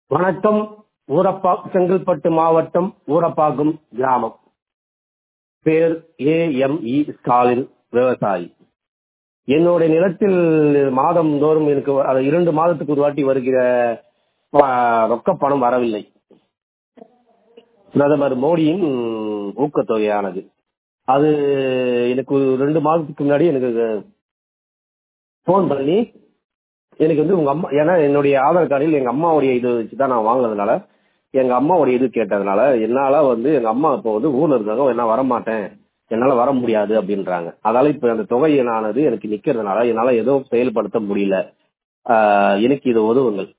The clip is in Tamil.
வணக்கம் ஊரப்பா செங்கல்பட்டு மாவட்டம் ஊரப்பாக்கம் கிராமம் பேர் ஏ எம் இ ஸ்டாலின் விவசாயி என்னுடைய நிலத்தில் மாதம் தோறும் எனக்கு அது இரண்டு மாதத்துக்கு ஒரு வாட்டி வருகிற ஆ, ரொக்க பணம் வரவில்லை பிரதமர் மோடியின் ஊக்கத்தொகையானது அது எனக்கு ஒரு ரெண்டு மாதத்துக்கு முன்னாடி எனக்கு ஃபோன் பண்ணி எனக்கு வந்து உங்க அம்மா ஏன்னா என்னுடைய ஆதார் கார்டில் எங்க அம்மாவுடைய இது வச்சு தான் நான் வாங்கினதுனால எங்க அம்மாவுடைய இது கேட்டதுனால என்னால வந்து எங்க அம்மா இப்போ வந்து ஊர்ல இருக்காங்க நான் வரமாட்டேன் என்னால வர முடியாது அப்படின்றாங்க அதனால இப்ப அந்த தொகை என்னானது எனக்கு நிக்கிறதுனால என்னால எதுவும் செயல்படுத்த முடியல ஆஹ் எனக்கு இது உதவுங்கள்